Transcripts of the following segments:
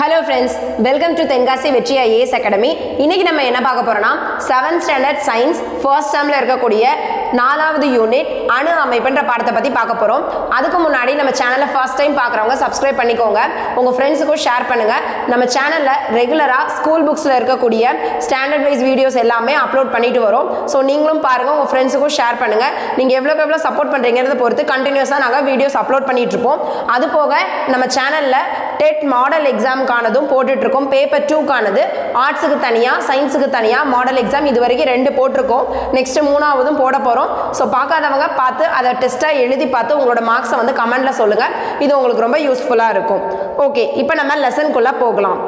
hello friends welcome to Tenkasi Vetri IAS academy இன்னைக்கு நம்ம என்ன பார்க்க போறோம்னா செவன்த் ஸ்டாண்டர்ட் சயின்ஸ் ஃபர்ஸ்ட் டேர்மில் இருக்கக்கூடிய நாலாவது யூனிட் அணு அமைப்புன்ற பாடத்தை பற்றி பார்க்க போகிறோம் அதுக்கு முன்னாடி நம்ம சேனலை ஃபர்ஸ்ட் டைம் பார்க்குறவங்க சப்ஸ்கிரைப் பண்ணிக்கோங்க உங்கள் ஃப்ரெண்ட்ஸுக்கும் ஷேர் பண்ணுங்கள் நம்ம சேனலில் ரெகுலராக ஸ்கூல் புக்ஸில் இருக்கக்கூடிய ஸ்டாண்டர்ட் வைஸ் வீடியோஸ் எல்லாமே அப்லோட் பண்ணிட்டு வரோம் ஸோ நீங்களும் பாருங்கள் உங்கள் ஃப்ரெண்ட்ஸுக்கும் ஷேர் பண்ணுங்கள் நீங்கள் எவ்வளோக்கு எவ்வளோ சப்போர்ட் பண்ணுறீங்கிறத பொறுத்து கண்டினியூஸாக நாங்கள் வீடியோஸ் அப்லோட் பண்ணிட்டு இருப்போம் அது போக நம்ம சேனலில் டெட் மாடல் எக்ஸாமுக்கானதும் போட்டுட்ருக்கோம் பேப்பர் டூக்கானது ஆர்ட்ஸுக்கு தனியாக சயின்ஸுக்கு தனியாக மாடல் எக்ஸாம் இது வரைக்கும் ரெண்டு போட்டிருக்கோம் நெக்ஸ்ட் மூணாவதும் போட போகிறோம் ஸோ பார்க்காதவங்க பார்த்து அதை டெஸ்ட்டாக எழுதி பார்த்து உங்களோட மார்க்ஸை வந்து கமெண்ட்டில் சொல்லுங்கள் இது உங்களுக்கு ரொம்ப யூஸ்ஃபுல்லாக இருக்கும் ஓகே இப்போ நம்ம லெசனுக்குள்ளே போகலாம்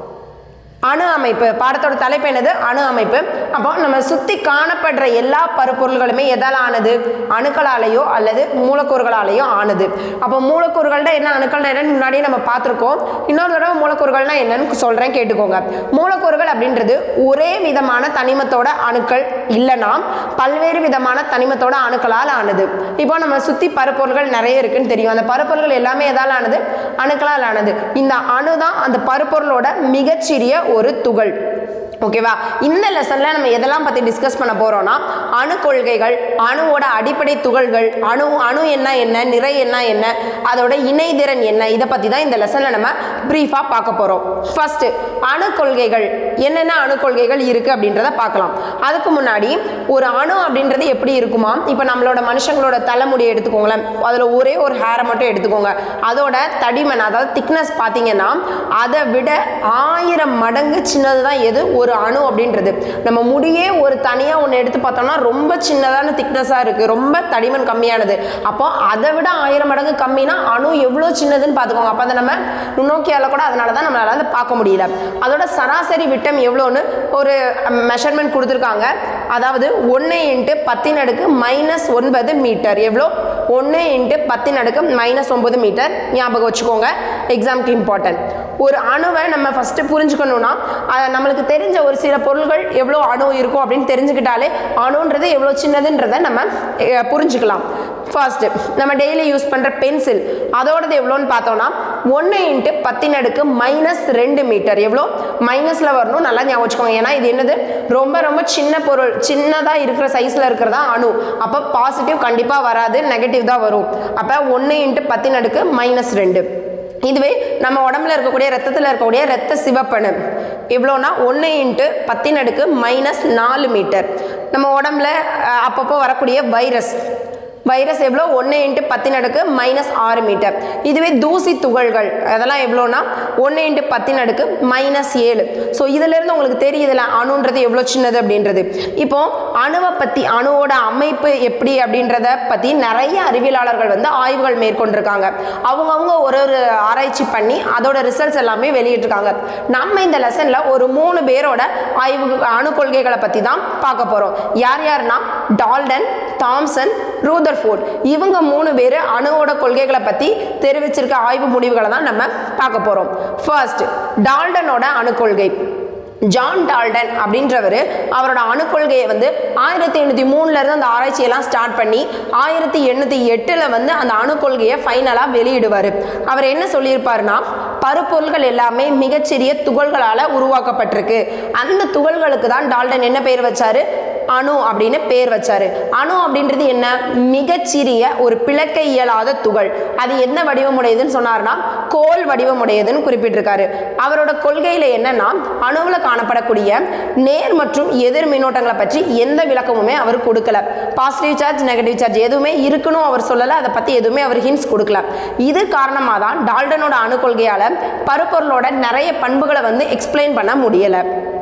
அணு அமைப்பு பாடத்தோட தலைப்பு என்னது அணு அமைப்பு அப்போ நம்ம சுற்றி காணப்படுற எல்லா பருப்பொருள்களுமே எதால் ஆனது அணுக்களாலேயோ அல்லது மூலக்கூறுகளாலேயோ ஆனது அப்போ மூலக்கூறுகள்னா என்ன அணுக்கள்னா என்னன்னு முன்னாடியே நம்ம பார்த்துருக்கோம் இன்னொரு தடவை மூலக்கூறுகள்னா என்னன்னு சொல்கிறேன் கேட்டுக்கோங்க மூலக்கூறுகள் அப்படின்றது ஒரே விதமான தனிமத்தோட அணுக்கள் இல்லைனா பல்வேறு விதமான தனிமத்தோட அணுக்களால் ஆனது இப்போ நம்ம சுற்றி பருப்பொருள்கள் நிறைய இருக்குன்னு தெரியும் அந்த பருப்பொருள்கள் எல்லாமே எதால் ஆனது அணுக்களால் ஆனது இந்த அணு தான் அந்த பருப்பொருளோட மிகச்சிறிய ஒரு துகள் ஓகேவா இந்த லெசன்ல நம்ம எதெல்லாம் பத்தி டிஸ்கஸ் பண்ண போறோம்னா அணு கொள்கைகள் அணுவோட அடிப்படை துகள்கள் அணு அணு என்ன என்ன நிறை என்ன என்ன அதோட இணைதிறன் என்ன இதை பத்தி தான் இந்த லெசன்ல நம்ம பிரீஃபா பார்க்க போறோம் ஃபர்ஸ்ட் அணு கொள்கைகள் என்னென்ன அணு கொள்கைகள் இருக்கு அப்படின்றத பார்க்கலாம் அதுக்கு முன்னாடி ஒரு அணு அப்படின்றது எப்படி இருக்குமா இப்போ நம்மளோட மனுஷங்களோட தலைமுடியை எடுத்துக்கோங்களேன் அதில் ஒரே ஒரு ஹேரை மட்டும் எடுத்துக்கோங்க அதோட தடிமன் அதாவது திக்னஸ் பார்த்தீங்கன்னா அதை விட ஆயிரம் மடங்கு சின்னது தான் எது ஒரு அணு அப்படின்றது நம்ம முடியே ஒரு தனியாக ஒன்று எடுத்து பார்த்தோம்னா ரொம்ப சின்னதான திக்னஸாக இருக்குது ரொம்ப தடிமன் கம்மியானது அப்போ அதை விட ஆயிரம் மடங்கு கம்மினா அணு எவ்வளோ சின்னதுன்னு பார்த்துக்கோங்க அப்போ அதை நம்ம நுண்ணோக்கியால் கூட அதனால தான் நம்மளால் அதை பார்க்க முடியல அதோட சராசரி விட்டம் எவ்வளோன்னு ஒரு மெஷர்மெண்ட் கொடுத்துருக்காங்க அதாவது ஒன்று இன்ட்டு பத்தின் அடுக்கு மைனஸ் ஒன்பது மீட்டர் எவ்வளோ ஒன்று இன்ட்டு பத்தின் அடுக்கு மைனஸ் ஒன்பது மீட்டர் ஞாபகம் வச்சுக்கோங்க எக்ஸாம்க்கு இம்பார்ட்டன்ட் ஒரு அணுவை நம்ம ஃபஸ்ட்டு புரிஞ்சுக்கணும்னா அஹ், நம்மளுக்கு தெரிஞ்ச ஒரு சில பொருள்கள் எவ்வளோ அணு இருக்கும் அப்படின்னு தெரிஞ்சுக்கிட்டாலே அணுன்றது எவ்வளோ சின்னதுன்றதை நம்ம அஹ், புரிஞ்சுக்கலாம் ஃபர்ஸ்ட் நம்ம டெய்லி யூஸ் பண்ணுற பென்சில் அதோடது எவ்வளோன்னு பார்த்தோம்னா ஒன்று இன்ட்டு பத்தின் அடுக்கு மைனஸ் ரெண்டு மீட்டர் எவ்வளோ மைனஸில் வரணும் நல்லா ஞாபகம் வச்சுக்கோங்க ஏன்னா இது என்னது ரொம்ப ரொம்ப சின்ன பொருள் சின்னதாக இருக்கிற சைஸில் இருக்கிறதா அணு அப்போ பாசிட்டிவ் கண்டிப்பாக வராது நெகட்டிவ் தான் வரும் அப்போ ஒன்று இன்ட்டு பத்தின் அடுக்கு மைனஸ் ரெண்டு இதுவே நம்ம உடம்புல இருக்கக்கூடிய ரத்தத்தில் இருக்கக்கூடிய ரத்த சிவப்பணு எவ்வளோனா ஒன்று இன்ட்டு பத்தின் அடுக்கு மைனஸ் நாலு மீட்டர் நம்ம உடம்புல அஹ், அப்பப்போ வரக்கூடிய வைரஸ் வைரஸ் எவ்வளோ ஒன்று இன்ட்டு பத்தின் அடுக்கு மைனஸ் ஆறு மீட்டர் இதுவே தூசி துகள்கள் அதெல்லாம் எவ்வளோனா ஒன்று இன்ட்டு பத்தின் அடுக்கு மைனஸ் ஏழு ஸோ இதிலேருந்து உங்களுக்கு தெரியுதுல அணுன்றது எவ்வளோ சின்னது அப்படின்றது இப்போ அணுவை பற்றி அணுவோட அமைப்பு எப்படி அப்படின்றத பற்றி நிறைய அறிவியலாளர்கள் வந்து ஆய்வுகள் மேற்கொண்டிருக்காங்க அவங்கவுங்க ஒரு ஒரு ஆராய்ச்சி பண்ணி அதோட ரிசல்ட்ஸ் எல்லாமே வெளியிட்டிருக்காங்க நம்ம இந்த லெசனில் ஒரு மூணு பேரோட ஆய்வு அணு கொள்கைகளை பற்றி தான் பார்க்க போகிறோம் யார் யாருன்னா டால்டன் தாம்சன் ரூதர்ஃபோர்ட் இவங்க மூணு பேர் அணுவோட கொள்கைகளை பற்றி தெரிவிச்சிருக்க ஆய்வு முடிவுகளை தான் நம்ம பார்க்க போகிறோம் ஃபர்ஸ்ட் டால்டனோட அணு கொள்கை ஜான் டால்டன் அப்படின்றவர் அவரோட அணுக்கொள்கையை வந்து ஆயிரத்தி எண்ணூற்றி மூணுலேருந்து அந்த ஆராய்ச்சியெல்லாம் ஸ்டார்ட் பண்ணி ஆயிரத்தி எண்ணூற்றி எட்டில் வந்து அந்த அணுக்கொள்கையை ஃபைனலாக வெளியிடுவார் அவர் என்ன சொல்லியிருப்பாருன்னா பருப்பொருள்கள் எல்லாமே மிகச்சிறிய துகள்களால் உருவாக்கப்பட்டிருக்கு அந்த துகள்களுக்கு தான் டால்டன் என்ன பெயர் வச்சாரு அணு அப்படின்னு பேர் வச்சாரு அணு அப்படின்றது என்ன மிகச்சிறிய ஒரு பிளக்க இயலாத துகள் அது என்ன வடிவமுடையதுன்னு சொன்னார்னா கோல் வடிவமுடையதுன்னு குறிப்பிட்டிருக்காரு அவரோட கொள்கையில என்னன்னா அணுவில் காணப்படக்கூடிய நேர் மற்றும் எதிர் மின்னோட்டங்களை பற்றி எந்த விளக்கமுமே அவர் கொடுக்கல பாசிட்டிவ் சார்ஜ் நெகட்டிவ் சார்ஜ் எதுவுமே இருக்கணும் அவர் சொல்லலை அதை பற்றி எதுவுமே அவர் ஹிண்ட்ஸ் கொடுக்கல இது காரணமாக தான் டால்டனோட அணு கொள்கையால் பருப்பொருளோட நிறைய பண்புகளை வந்து எக்ஸ்பிளைன் பண்ண முடியலை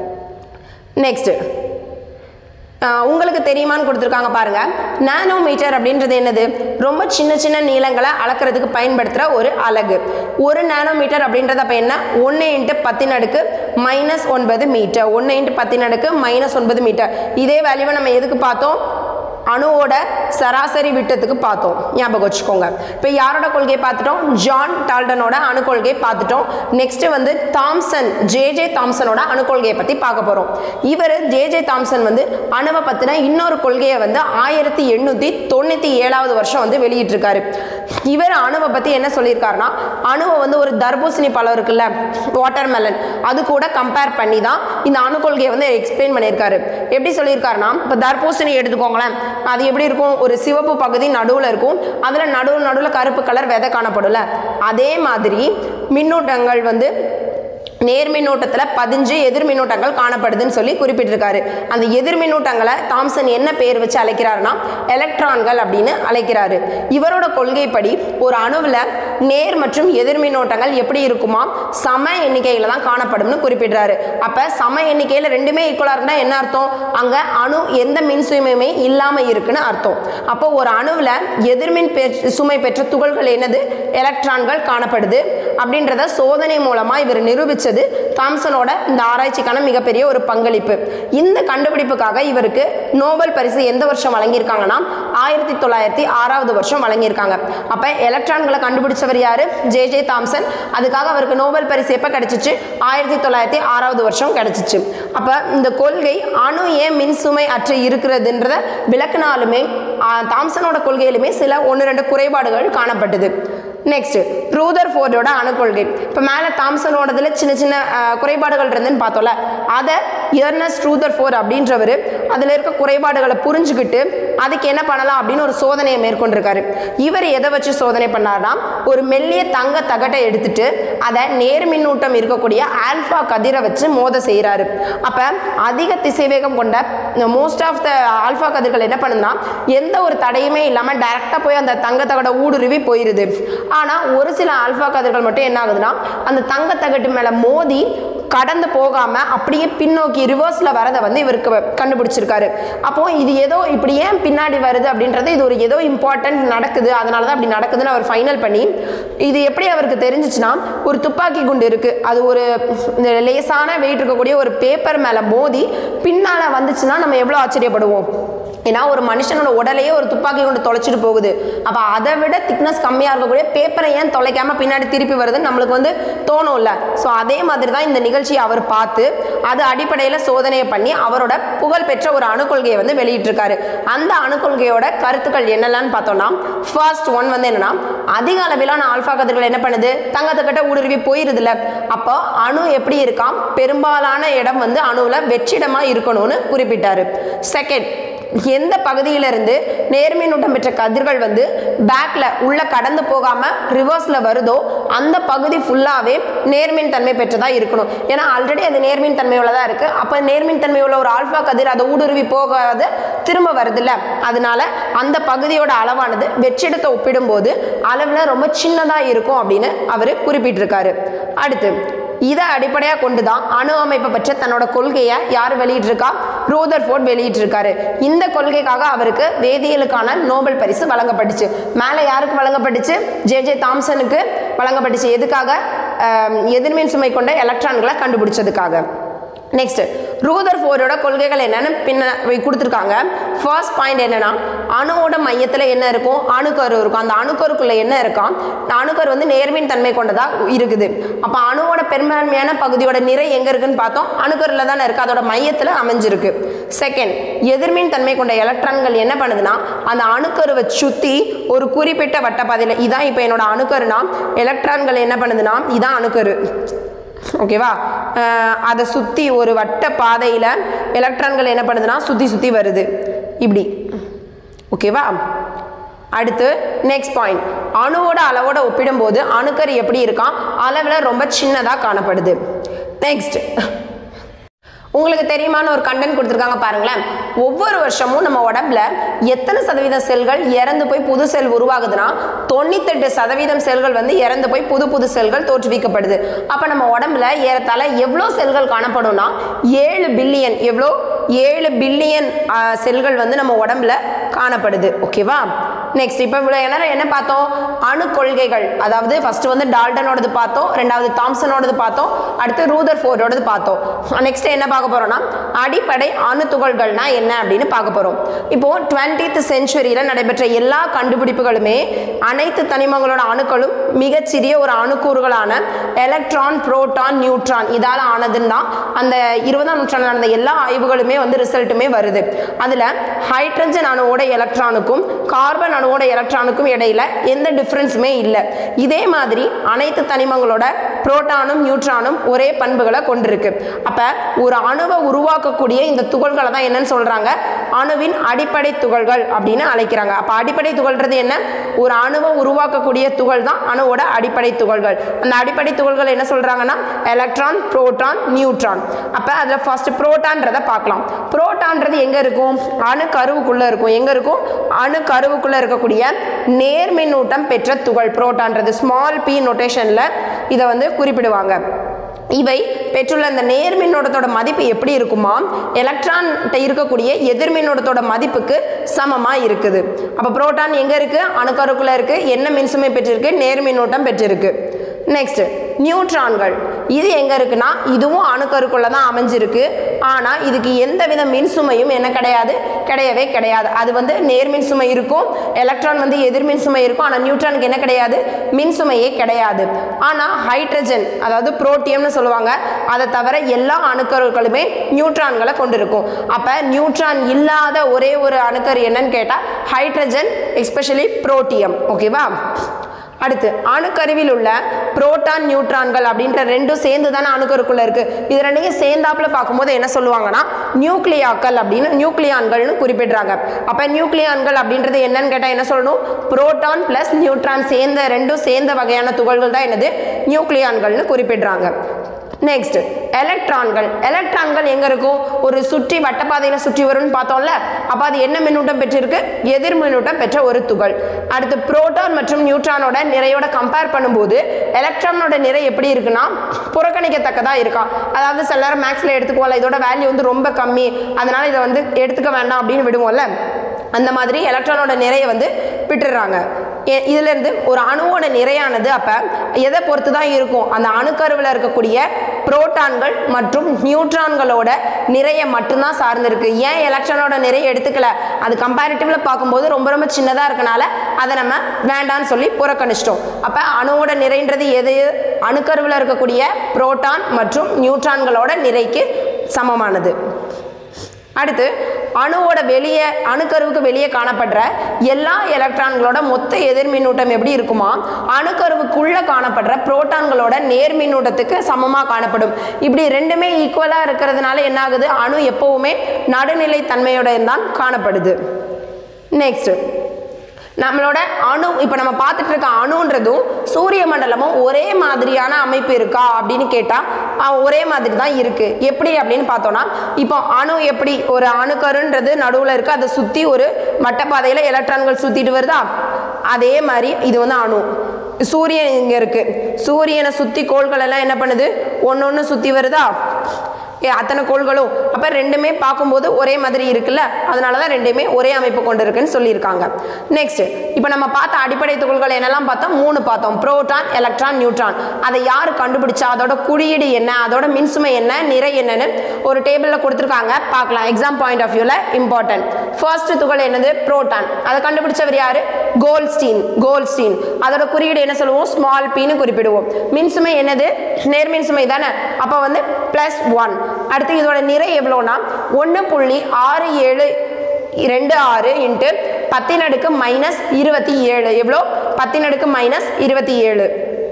நெக்ஸ்ட் ஆஹ் உங்களுக்கு தெரியுமான்னு கொடுத்துருக்காங்க பாருங்க நானோமீட்டர் அப்படின்றது என்னது ரொம்ப சின்ன சின்ன நீளங்களை அளக்கிறதுக்கு பயன்படுத்துகிற ஒரு அலகு ஒரு நானோமீட்டர் அப்படின்றது அப்போ என்ன ஒன்று இன்ட்டு பத்தின் அடுக்கு மைனஸ் ஒன்பது மீட்டர் ஒன்று இன்ட்டு பத்தின் அடுக்கு மைனஸ் ஒன்பது மீட்டர் இதே வேல்யூவை நம்ம எதுக்கு பார்த்தோம் அணுவோட சராசரி விட்டத்துக்கு பார்த்தோம் ஞாபகம் வச்சுக்கோங்க இப்போ யாரோட கொள்கையை பார்த்துட்டோம் ஜான் டால்டனோட அணு கொள்கையை பார்த்துட்டோம் நெக்ஸ்ட் வந்து தாம்சன் ஜே ஜே தாம்சனோட அணு கொள்கையை பற்றி பார்க்க போகிறோம் இவர் ஜே ஜே தாம்சன் வந்து அணுவை பற்றின இன்னொரு கொள்கையை வந்து ஆயிரத்தி எண்ணூற்றி தொண்ணூற்றி ஏழாவது வருஷம் வந்து வெளியிட்டிருக்காரு இவர் அணுவை பற்றி என்ன சொல்லியிருக்காருன்னா அணுவை வந்து ஒரு தர்பூசணி பழம் இருக்குல்ல வாட்டர்மெலன் அது கூட கம்பேர் பண்ணி தான் இந்த அணு கொள்கையை வந்து எக்ஸ்பிளைன் பண்ணியிருக்காரு எப்படி சொல்லியிருக்காருன்னா இப்போ தர்பூசணி எடுத்துக்கோங்களேன் அது எப்படி இருக்கும் ஒரு சிவப்பு பகுதி நடுவில் இருக்கும் அதில் நடுவு நடுவில் கருப்பு கலர் விதை காணப்படும்ல அதே மாதிரி மின்னூட்டங்கள் வந்து நேர் மின்னூட்டத்தில் பதிஞ்சு எதிர் மின்னூட்டங்கள் காணப்படுதுன்னு சொல்லி குறிப்பிட்டிருக்காரு அந்த எதிர் மின்னூட்டங்களை தாம்சன் என்ன பேர் வச்சு அழைக்கிறாருன்னா எலக்ட்ரான்கள் அப்படின்னு அழைக்கிறாரு இவரோட கொள்கைப்படி ஒரு அணுவில் நேர் மற்றும் எதிர் மின்னோட்டங்கள் எப்படி இருக்குமா சம எண்ணிக்கையில் தான் காணப்படும்னு குறிப்பிடுறாரு அப்போ சம எண்ணிக்கையில் ரெண்டுமே ஈக்குவலாக இருந்தால் என்ன அர்த்தம் அங்கே அணு எந்த மின் சுமையுமே இல்லாமல் இருக்குன்னு அர்த்தம் அப்போ ஒரு அணுவில் எதிர்மின் பெற் சுமை பெற்ற துகள்கள் என்னது எலக்ட்ரான்கள் காணப்படுது அப்படின்றத சோதனை மூலமாக இவர் நிரூபித்தது தாம்சனோட இந்த ஆராய்ச்சிக்கான மிகப்பெரிய ஒரு பங்களிப்பு இந்த கண்டுபிடிப்புக்காக இவருக்கு நோபல் பரிசு எந்த வருஷம் வழங்கியிருக்காங்கன்னா ஆயிரத்தி தொள்ளாயிரத்தி ஆறாவது வருஷம் வழங்கியிருக்காங்க அப்போ எலக்ட்ரான்களை கண்டுபிடிச்சவர் யாரு ஜே ஜே தாம்சன் அதுக்காக அவருக்கு நோபல் பரிசு எப்போ கிடைச்சிச்சு ஆயிரத்தி தொள்ளாயிரத்தி ஆறாவது வருஷம் கிடைச்சிச்சு அப்போ இந்த கொள்கை அணு ஏன் மின்சுமை அற்று இருக்கிறதுன்றத விளக்குனாலுமே ஆ, தாம்சனோட கொள்கையிலுமே சில ஒன்று ரெண்டு குறைபாடுகள் காணப்பட்டது நெக்ஸ்ட் ரூதர் ஃபோர்டோட அணுக்கொள்கை இப்போ மேலே தாம்சனோடதுல சின்ன சின்ன அஹ், குறைபாடுகள் இருந்துன்னு பார்த்தோம்ல அதை எர்னஸ்ட் ரூதர் ஃபோர் அப்படின்றவர் அதில் இருக்க குறைபாடுகளை புரிஞ்சுக்கிட்டு அதுக்கு என்ன பண்ணலாம் அப்படின்னு ஒரு சோதனையை மேற்கொண்டிருக்காரு இவர் எதை வச்சு சோதனை பண்ணார்னா ஒரு மெல்லிய தங்க தகட்டை எடுத்துட்டு அதை நேர் மின்னூட்டம் இருக்கக்கூடிய ஆல்ஃபா கதிரை வச்சு மோத செய்கிறாரு அப்போ அதிக திசைவேகம் கொண்ட மோஸ்ட் ஆஃப் த ஆல்ஃபா கதிர்கள் என்ன பண்ணுதுன்னா எந்த ஒரு தடையுமே இல்லாமல் டைரெக்டாக போய் அந்த தங்க தகட ஊடுருவி போயிடுது ஆனால் ஒரு சில ஆல்ஃபா கதிர்கள் மட்டும் என்ன ஆகுதுன்னா அந்த தங்க தகட்டு மேலே மோதி கடந்து போகாமல் அப்படியே பின்னோக்கி ரிவர்ஸில் வரதை வந்து இவருக்கு வ- கண்டுபிடிச்சிருக்காரு அப்போ இது ஏதோ இப்படி ஏன் பின்னாடி வருது அப்படின்றது இது ஒரு ஏதோ இம்பார்ட்டன்ட் நடக்குது அதனால தான் அப்படி நடக்குதுன்னு அவர் ஃபைனல் பண்ணி இது எப்படி அவருக்கு தெரிஞ்சிச்சுன்னா ஒரு துப்பாக்கி குண்டு இருக்குது அது ஒரு இந்த லேசான வெயிட் இருக்கக்கூடிய ஒரு பேப்பர் மேலே மோதி பின்னால் வந்துச்சுன்னா நம்ம எவ்வளோ ஆச்சரியப்படுவோம் ஏன்னா ஒரு மனுஷனோட உடலையே ஒரு துப்பாக்கி கொண்டு தொலைச்சிட்டு போகுது அப்போ அதை விட திக்னஸ் கம்மியாக இருக்கக்கூடிய பேப்பரை ஏன் தொலைக்காம பின்னாடி திருப்பி வருதுன்னு நம்மளுக்கு வந்து தோணும்ல ஸோ அதே மாதிரி தான் இந்த நிகழ்ச்சியை அவர் பார்த்து அது அடிப்படையில் சோதனையை பண்ணி அவரோட புகழ்பெற்ற ஒரு அணுக்கொள்கையை வந்து வெளியிட்டிருக்காரு அந்த அணுக்கொள்கையோட கருத்துக்கள் என்னெல்லாம் பார்த்தோம்னா ஃபர்ஸ்ட் ஒன் வந்து என்னன்னா அதிக அளவிலான ஆல்ஃபா கதிர்கள் என்ன பண்ணுது தங்கத்துக்கிட்ட ஊடுருவி போயிருதுல அப்போ அணு எப்படி இருக்காம் பெரும்பாலான இடம் வந்து அணுவில் வெற்றிடமாக இருக்கணும்னு குறிப்பிட்டாரு செகண்ட் எந்த பகுதியிலிருந்து நேர்மின்னூட்டம் பெற்ற கதிர்கள் வந்து பேக்ல உள்ள கடந்து போகாம ரிவர்ஸ்ல வருதோ அந்த பகுதி ஃபுல்லாவே நேர்மின் தன்மை பெற்றதா இருக்கணும் ஏன்னா ஆல்ரெடி அது நேர்மின் தன்மையுள்ள தான் இருக்கு அப்ப நேர்மின் தன்மை உள்ள ஒரு ஆல்பா கதிர் அதை ஊடுருவி போகாத திரும்ப வருதுல்ல அதனால அந்த பகுதியோட அளவானது வெற்றிடத்தை ஒப்பிடும்போது அளவில் ரொம்ப சின்னதாக இருக்கும் அப்படின்னு அவர் குறிப்பிட்டிருக்காரு அடுத்து இதை அடிப்படையாக கொண்டு தான் அணு அமைப்பை பற்ற தன்னோட கொள்கையை யார் வெளியிட்டிருக்கா ரூதர் ஃபோர்ட் வெளியிட்டிருக்காரு இந்த கொள்கைக்காக அவருக்கு வேதியியலுக்கான நோபல் பரிசு வழங்கப்பட்டுச்சு மேலே யாருக்கு வழங்கப்பட்டுச்சு ஜே ஜே தாம்சனுக்கு வழங்கப்பட்டுச்சு எதுக்காக ஆம், எதிர்மின் சுமை கொண்ட எலக்ட்ரான்களை கண்டுபிடிச்சதுக்காக நெக்ஸ்ட் ரூதர் ஃபோரோட கொள்கைகள் என்னன்னு பின்ன வை- கொடுத்துருக்காங்க ஃபர்ஸ்ட் பாயிண்ட் என்னன்னா அணுவோட மையத்தில் என்ன இருக்கும் அணுக்கரு இருக்கும் அந்த அணுக்கருக்குள்ள என்ன இருக்காம் அந்த அணுக்கரு வந்து நேர்மின் தன்மை கொண்டதா இருக்குது அப்போ அணுவோட பெரும்பான்மையான பகுதியோட நிறை எங்க இருக்குன்னு பார்த்தோம் அணுக்கருல தானே இருக்கு அதோட மையத்தில் அமைஞ்சிருக்கு செகண்ட் எதிர்மின் தன்மை கொண்ட எலக்ட்ரான்கள் என்ன பண்ணுதுன்னா அந்த அணுக்கருவை சுற்றி ஒரு குறிப்பிட்ட வட்டப்பாதையில் இதான் இப்போ என்னோட அணுக்கருனா எலக்ட்ரான்கள் என்ன பண்ணுதுன்னா இதான் அணுக்கரு ஓகேவா அஹ் அதை சுற்றி ஒரு வட்ட பாதையில் எலக்ட்ரான்கள் என்ன பண்ணுதுன்னா சுற்றி சுற்றி வருது இப்படி ஓகேவா அடுத்து நெக்ஸ்ட் பாயிண்ட் அணுவோட அளவோட ஒப்பிடும்போது அணுக்கரு எப்படி இருக்கான் அளவில் ரொம்ப சின்னதாக காணப்படுது நெக்ஸ்ட் உங்களுக்கு தெரியுமான ஒரு கண்டென்ட் கொடுத்துருக்காங்க பாருங்களேன் ஒவ்வொரு வருஷமும் நம்ம உடம்புல எத்தனை சதவீத செல்கள் இறந்து போய் புது செல் உருவாகுதுன்னா தொண்ணூத்தெட்டு சதவீதம் செல்கள் வந்து இறந்து போய் புது புது செல்கள் தோற்றுவிக்கப்படுது அப்போ நம்ம உடம்புல ஏறத்தாழ எவ்வளோ செல்கள் காணப்படும்னா ஏழு பில்லியன் எவ்வளோ ஏழு பில்லியன் செல்கள் வந்து நம்ம உடம்புல காணப்படுது ஓகேவா நெக்ஸ்ட் இப்போ இவ்வளோ நேரம் என்ன பார்த்தோம் அணு கொள்கைகள் அதாவது ஃபர்ஸ்ட் வந்து டால்டனோடது பார்த்தோம் ரெண்டாவது தாம்சனோடது பார்த்தோம் அடுத்து ரூதர் ஃபோர்டோடது பார்த்தோம் நெக்ஸ்ட் என்ன பார்க்க போறோம்னா அடிப்படை அணு துகள்கள்னா என்ன அப்படின்னு பார்க்க போறோம் இப்போ டுவெண்ட்டீத் செஞ்சுரியில் நடைபெற்ற எல்லா கண்டுபிடிப்புகளுமே அனைத்து தனிமங்களோட அணுக்களும் மிகச்சிறிய ஒரு அணுக்கூறுகளான எலக்ட்ரான் புரோட்டான் நியூட்ரான் இதால் ஆனதுன்னு தான் அந்த இருபதாம் நூற்றாண்டு நடந்த எல்லா ஆய்வுகளுமே வந்து ரிசல்ட்டுமே வருது அதில் ஹைட்ரஜன் அணுவோட எலக்ட்ரானுக்கும் கார்பன் அணுவோட எலக்ட்ரானுக்கும் இடையில எந்த டிஃப்ரென்ஸுமே இல்லை இதே மாதிரி அனைத்து தனிமங்களோட புரோட்டானும் நியூட்ரானும் ஒரே பண்புகளை கொண்டிருக்கு அப்போ ஒரு அணுவை உருவாக்கக்கூடிய இந்த துகள்களை தான் என்னன்னு சொல்கிறாங்க அணுவின் அடிப்படை துகள்கள் அப்படின்னு அழைக்கிறாங்க அப்போ அடிப்படை துகள்ன்றது என்ன ஒரு அணுவை உருவாக்கக்கூடிய துகள் தான் அணுவோட அடிப்படை துகள்கள் அந்த அடிப்படை துகள்கள் என்ன சொல்கிறாங்கன்னா எலக்ட்ரான் புரோட்டான் நியூட்ரான் அப்போ அதில் ஃபர்ஸ்ட் புரோட்டான்றதை பார்க்கலாம் புரோட்டான்றது எங்கே இருக்கும் அணு கருவுக்குள்ளே இருக்கும் எங்கே இருக்கும் அணு கருவுக்குள்ளே இருக்கக்கூடிய நேர்மின்னூட்டம் பெற்ற துகள் புரோட்டான்றது ஸ்மால் பி நொட்டேஷனில் இதை வந்து குறிப்பிடுவாங்க இவை பெற்றுள்ள அந்த நேர்மின்னோட்டத்தோட மதிப்பு எப்படி இருக்குமா எலக்ட்ரான் இருக்கக்கூடிய எதிர்மின்னோட்டத்தோட மதிப்புக்கு சமமாக இருக்குது அப்போ புரோட்டான் எங்கே இருக்குது அணுக்கருக்குள்ளே இருக்குது என்ன மின்சுமை பெற்றிருக்கு நேர்மின்னோட்டம் பெற்றிருக்கு நெக்ஸ்ட் நியூட்ரான்கள் இது எங்கே இருக்குன்னா இதுவும் அணுக்கருக்குள்ளே தான் அமைஞ்சிருக்கு ஆனால் இதுக்கு எந்த வித மின்சுமையும் என்ன கிடையாது கிடையவே கிடையாது அது வந்து நேர்மின் சுமை இருக்கும் எலக்ட்ரான் வந்து எதிர்மின் சுமை இருக்கும் ஆனால் நியூட்ரானுக்கு என்ன கிடையாது மின்சுமையே கிடையாது ஆனால் ஹைட்ரஜன் அதாவது புரோட்டியம்னு சொல்லுவாங்க அதை தவிர எல்லா அணுக்கருக்களுமே நியூட்ரான்களை கொண்டிருக்கும் அப்போ நியூட்ரான் இல்லாத ஒரே ஒரு அணுக்கரு என்னன்னு கேட்டால் ஹைட்ரஜன் எஸ்பெஷலி புரோட்டியம் ஓகேவா அடுத்து அணுக்கருவில் உள்ள புரோட்டான் நியூட்ரான்கள் அப்படின்ற ரெண்டும் சேர்ந்து தானே அணுக்கருக்குள்ள இருக்கு இது ரெண்டையும் சேர்ந்தாப்புல பார்க்கும்போது என்ன சொல்லுவாங்கன்னா நியூக்ளியாக்கள் அப்படின்னு நியூக்ளியான்கள்னு குறிப்பிடுறாங்க அப்ப நியூக்ளியான்கள் அப்படின்றது என்னன்னு கேட்டால் என்ன சொல்லணும் புரோட்டான் பிளஸ் நியூட்ரான் சேர்ந்த ரெண்டும் சேர்ந்த வகையான துகள்கள் தான் என்னது நியூக்ளியான்கள்னு குறிப்பிடுறாங்க நெக்ஸ்ட் எலக்ட்ரான்கள் எலக்ட்ரான்கள் எங்க இருக்கும் ஒரு சுற்றி வட்டப்பாதையில சுற்றி வரும்னு பார்த்தோம்ல அப்ப அது என்ன மின்னூட்டம் பெற்றிருக்கு எதிர் மின்னூட்டம் பெற்ற ஒரு துகள் அடுத்து புரோட்டான் மற்றும் நியூட்ரானோட நிறையோட கம்பேர் பண்ணும்போது எலக்ட்ரானோட நிறை எப்படி இருக்குன்னா புறக்கணிக்கத்தக்கதா இருக்கா அதாவது சில நேரம் மேக்ஸ்ல எடுத்துக்குவோம்ல இதோட வேல்யூ வந்து ரொம்ப கம்மி அதனால இதை வந்து எடுத்துக்க வேண்டாம் அப்படின்னு விடுவோம்ல அந்த மாதிரி எலக்ட்ரானோட நிறைய வந்து விட்டுடுறாங்க எ- இதுல இருந்து ஒரு அணுவோட நிறையானது அப்ப எதை பொறுத்து தான் இருக்கும் அந்த அணுக்கருவில் இருக்கக்கூடிய புரோட்டான்கள் மற்றும் நியூட்ரான்களோட நிறைய மட்டும்தான் சார்ந்திருக்கு ஏன் எலக்ட்ரானோட நிறைய எடுத்துக்கல அது கம்பேரிட்டிவ்ல பார்க்கும்போது ரொம்ப ரொம்ப சின்னதா இருக்கனால அதை நம்ம வேண்டாம்னு சொல்லி புறக்கணிச்சிட்டோம் அப்ப அணுவோட நிறைன்றது எது அணுக்கருவில் இருக்கக்கூடிய புரோட்டான் மற்றும் நியூட்ரான்களோட நிறைக்கு சமமானது அடுத்து அணுவோட வெளியே அணுக்கருவுக்கு வெளியே காணப்படுற எல்லா எலக்ட்ரான்களோட மொத்த எதிர்மின்னூட்டம் எப்படி இருக்குமா அணுக்கருவுக்குள்ள காணப்படுற புரோட்டான்களோட நேர்மின்னூட்டத்துக்கு சமமாக காணப்படும் இப்படி ரெண்டுமே ஈக்குவலாக இருக்கிறதுனால என்ன ஆகுது அணு எப்பவுமே நடுநிலை தன்மையோட தான் காணப்படுது நெக்ஸ்ட் நம்மளோட அணு இப்போ நம்ம பார்த்துட்டு இருக்க அணுன்றதும் சூரிய மண்டலமும் ஒரே மாதிரியான அமைப்பு இருக்கா அப்படின்னு கேட்டால் ஒரே மாதிரி தான் இருக்கு எப்படி அப்படின்னு பார்த்தோம்னா இப்போ அணு எப்படி ஒரு அணுக்கருன்றது நடுவில் இருக்கு அதை சுற்றி ஒரு வட்டப்பாதையில் எலக்ட்ரான்கள் சுற்றிட்டு வருதா அதே மாதிரி இது வந்து அணு சூரியன் இங்கே இருக்கு சூரியனை சுற்றி கோள்கள் எல்லாம் என்ன பண்ணுது ஒன்று ஒன்று சுற்றி வருதா ஏ, அத்தனை கோள்களும் அப்போ ரெண்டுமே பார்க்கும்போது ஒரே மாதிரி இருக்குல்ல அதனால தான் ரெண்டுமே ஒரே அமைப்பு கொண்டு இருக்குன்னு சொல்லியிருக்காங்க நெக்ஸ்ட் இப்போ நம்ம பார்த்த அடிப்படை துகள்கள் என்னெல்லாம் பார்த்தோம் மூணு பார்த்தோம் புரோட்டான் எலக்ட்ரான் நியூட்ரான் அதை யார் கண்டுபிடிச்சா அதோட குறியீடு என்ன அதோட மின்சுமை என்ன நிறை என்னன்னு ஒரு டேபிளில் கொடுத்துருக்காங்க பார்க்கலாம் எக்ஸாம் பாயிண்ட் ஆஃப் வியூவில் இம்பார்ட்டன்ட் ஃபர்ஸ்ட் துகள் என்னது புரோட்டான் அதை கண்டுபிடிச்சவர் யாரு கோல்ஸ்டீன் கோல்ஸ்டீன் அதோட குறியீடு என்ன சொல்லுவோம் ஸ்மால் பின்னு குறிப்பிடுவோம் மின்சுமை என்னது நேர்மின் சுமை தானே அப்போ வந்து ப்ளஸ் ஒன் அடுத்து இதோட நிறை எவ்வளோனா ஒன்று புள்ளி ஆறு ஏழு ரெண்டு ஆறு இன்ட்டு பத்தின் அடுக்கு மைனஸ் இருபத்தி ஏழு எவ்வளோ பத்தின் அடுக்கு மைனஸ் இருபத்தி ஏழு